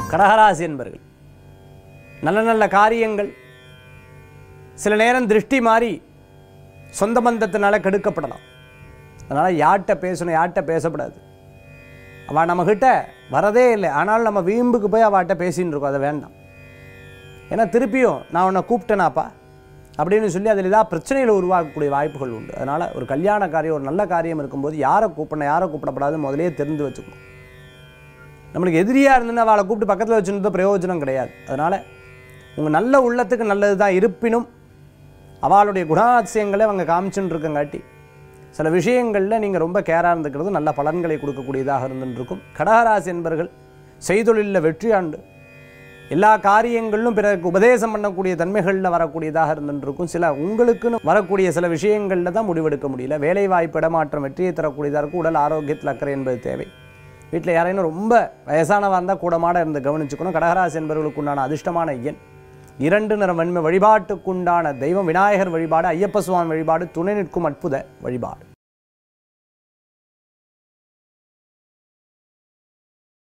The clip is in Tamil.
கடகராசி என்பர்கள் நல்ல நல்ல காரியங்கள் சில நேரம் திருஷ்டி மாறி சொந்த பந்தத்தினால கெடுக்கப்படலாம் அதனால் யார்கிட்ட பேசணும் யார்கிட்ட பேசக்கூடாது அவள் நம்மக்கிட்ட வரதே இல்லை ஆனாலும் நம்ம வீம்புக்கு போய் அவள்கிட்ட பேசின்னு இருக்கோம் அதை வேண்டாம் ஏன்னா திருப்பியும் நான் உன்னை கூப்பிட்டேனாப்பா அப்படின்னு சொல்லி அதில் ஏதாவது பிரச்சனைகளை உருவாக்கக்கூடிய வாய்ப்புகள் உண்டு அதனால் ஒரு கல்யாண காரியம் ஒரு நல்ல காரியம் இருக்கும்போது யாரை கூப்பிடணும் யாரை கூப்பிடப்படாது முதலே தெரிந்து வச்சுக்கணும் நம்மளுக்கு எதிரியாக இருந்துன்னு அவளை கூப்பிட்டு பக்கத்தில் வச்சுருந்தது பிரயோஜனம் கிடையாது அதனால் உங்கள் நல்ல உள்ளத்துக்கு நல்லது தான் இருப்பினும் அவளுடைய குணாதிசயங்களை அவங்க காமிச்சுன்னு இருக்கங்காட்டி சில விஷயங்களில் நீங்கள் ரொம்ப கேராக இருந்துக்கிறது நல்ல பலன்களை கொடுக்கக்கூடியதாக இருந்துட்டு இருக்கும் கடகராசி என்பர்கள் செய்தொழிலில் வெற்றி ஆண்டு எல்லா காரியங்களிலும் பிறருக்கு உபதேசம் பண்ணக்கூடிய தன்மைகளில் வரக்கூடியதாக இருந்துட்டு இருக்கும் சில உங்களுக்குன்னு வரக்கூடிய சில விஷயங்களில் தான் முடிவெடுக்க முடியல வேலை வாய்ப்பு இடமாற்றம் வெற்றியை தரக்கூடியதாக இருக்கும் உடல் ஆரோக்கியத்தில் அக்கறை என்பது தேவை வீட்டில் யாரையும் ரொம்ப வயசானவா இருந்தால் கூடமாட இருந்து கவனிச்சுக்கணும் கடகராசி என்பவர்களுக்கு உண்டான அதிர்ஷ்டமான எண் இரண்டு நிறம் வெண்மை வழிபாட்டுக்குண்டான தெய்வம் விநாயகர் வழிபாடு ஐயப்ப சுவாமி வழிபாடு துணை நிற்கும் அற்புத வழிபாடு